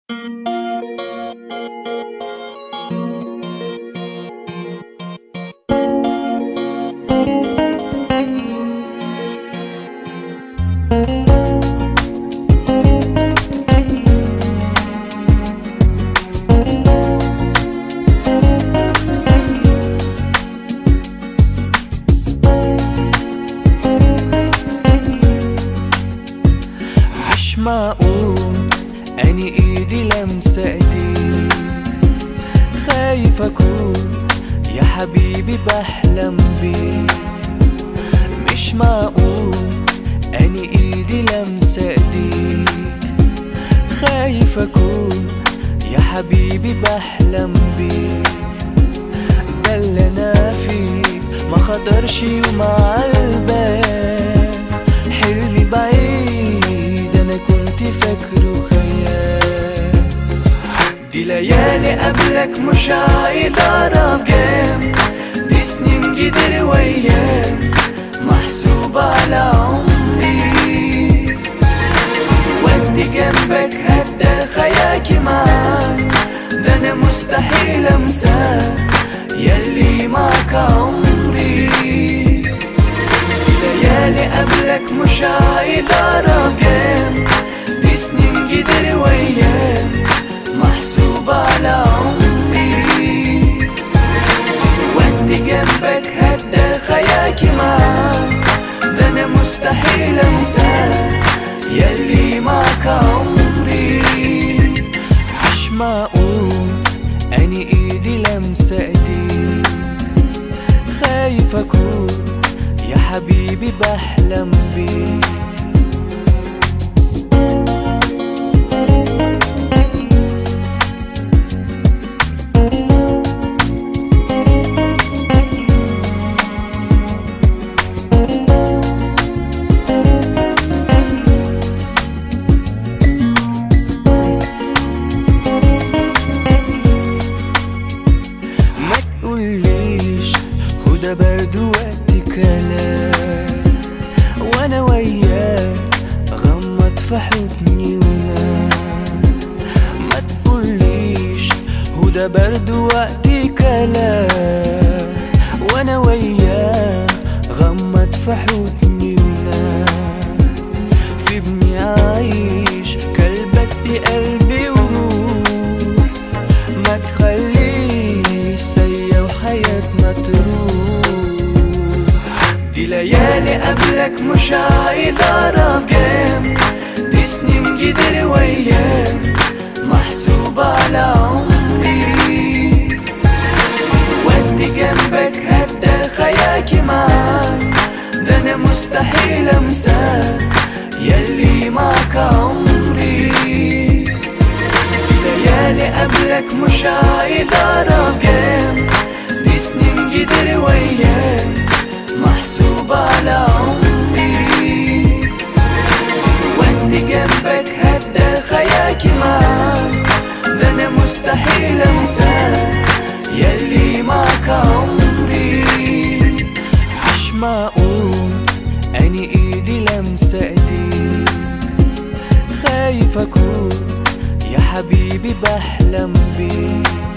مش معقول اني ايدي لمسة ايديك خايف اكون يا حبيبي بحلم بيك مش معقول اني ايدي لمسة ايديك خايف اكون يا حبيبي بحلم بيك ده اللي انا فيك ما خطرش يوم عالبال حلمي بعيد انا كنت فاكره خيال دي ليالي قبلك مش عايد اعرف كام دي سنين قدر وايام محسوبة على عمري ودي جنبك هدى خياكي معاك ده انا مستحيل انساك يلي معك عمري ليالي قبلك مش عايد اعرف كام دي سنين قدر وايام محسوبة على عمري ودي جنبك هدى خياكي معاك ده انا مستحيل انساك يلي معك عمري مش معقول اني ايدي لمسة ايديك خايف اكون يا حبيبي بحلم بيك ما تقوليش هدى برد وقت كلام وانا وياك غمض في حضني ونام ما تقوليش هدى برد وقت كلام وانا وياك غمض في حضني ونام في ابني عايش كلبك بقلبي وروح ما تخليش سيا وحياتنا تروح دي ليالي قبلك مش عايد اعرف كام دي سنين قدر وايام محسوبة على عمري ودي جنبك هدى خياكي معاك ده انا مستحيل انساك يلي معك عمري ليالي قبلك مش عايد اعرف كام دي سنين قدر وايام محسوبة على عمري ودي جنبك هدى خياكي معاك ده انا مستحيل انساك يلي معك عمري مش معقول اني ايدي لمسة ايديك خايف اكون يا حبيبي بحلم بيك